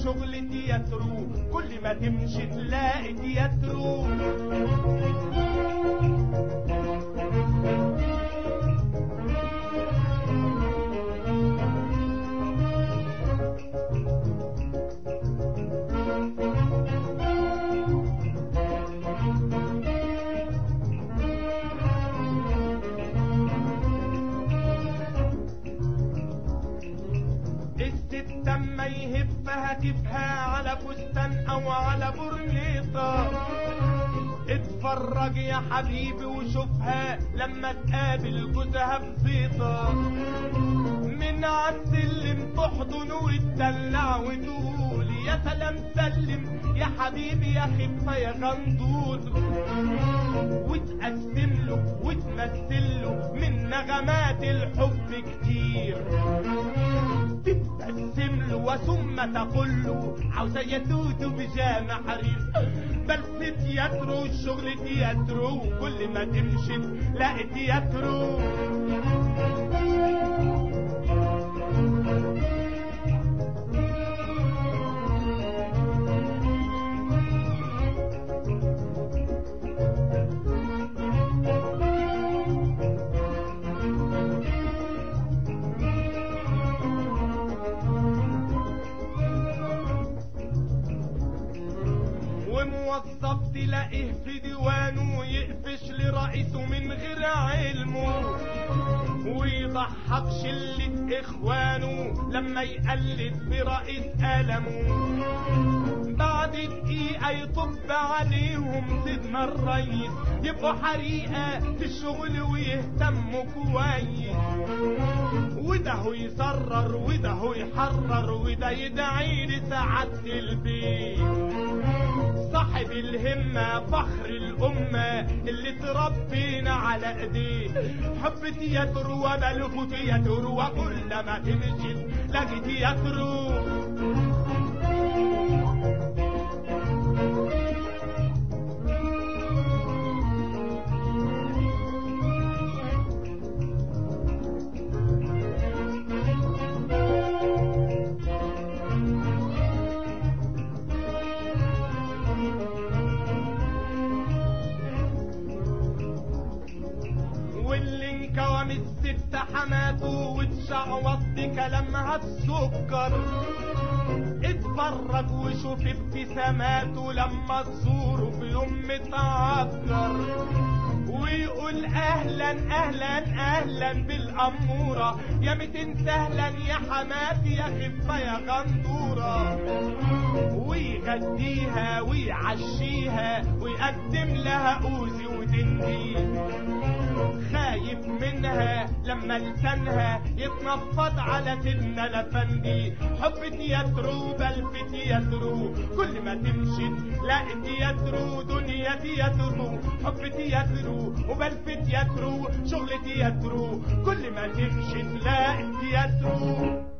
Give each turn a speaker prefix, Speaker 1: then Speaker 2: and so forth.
Speaker 1: شغل تياترو كل ما تمشي تلاقي تياترو الست اما يهفها تفها على فستان او على برنيطة اتفرج يا حبيبي وشوفها لما تقابل جوزها بزيطة من عالسلم تحضن وتدلع وتقول يا سلام سلم يا حبيبي يا خفة يا غندور وتقسم له وتمثل له من نغمات الحب كتير تبتسم له وثم تقول له عاوزة يتوت بجامع حرير بس تياترو الشغل تياترو كل ما تمشي تلاقي تياترو وموظف تلاقيه في ديوانه يقفش لرئيسه من غير علمه ويضحى بشلة اخوانه لما يقلد برئيس قلمه بعد دقيقة يطب عليهم سيدنا الريس يبقوا حريقة في الشغل ويهتموا كويس وده هو يسرر وده هو يحرر وده يدعي لسعادة البيت صاحب الهمة فخر الأمة اللي تربينا على ايديه حب تياترو وبلغ تياترو وكل ما تمشي تلاقي تياترو واللي انكوم الست حماته وتشعوط بكلامها السكر اتفرج وشوف ابتساماته لما تزوره في يوم متعكر ويقول اهلا اهلا اهلا بالاموره يا متين سهلا يا حماتي يا خفه يا غندوره ويغديها ويعشيها ويقدم لها اوزي ودندي خايف منها لما لسانها يتنفض على سيدنا الافندي حب تياترو بل في تياترو كل ما تمشي تلاقي تياترو دنيا تياترو حب تياترو وبل في تياترو شغل تياترو كل ما تمشي تلاقي تياترو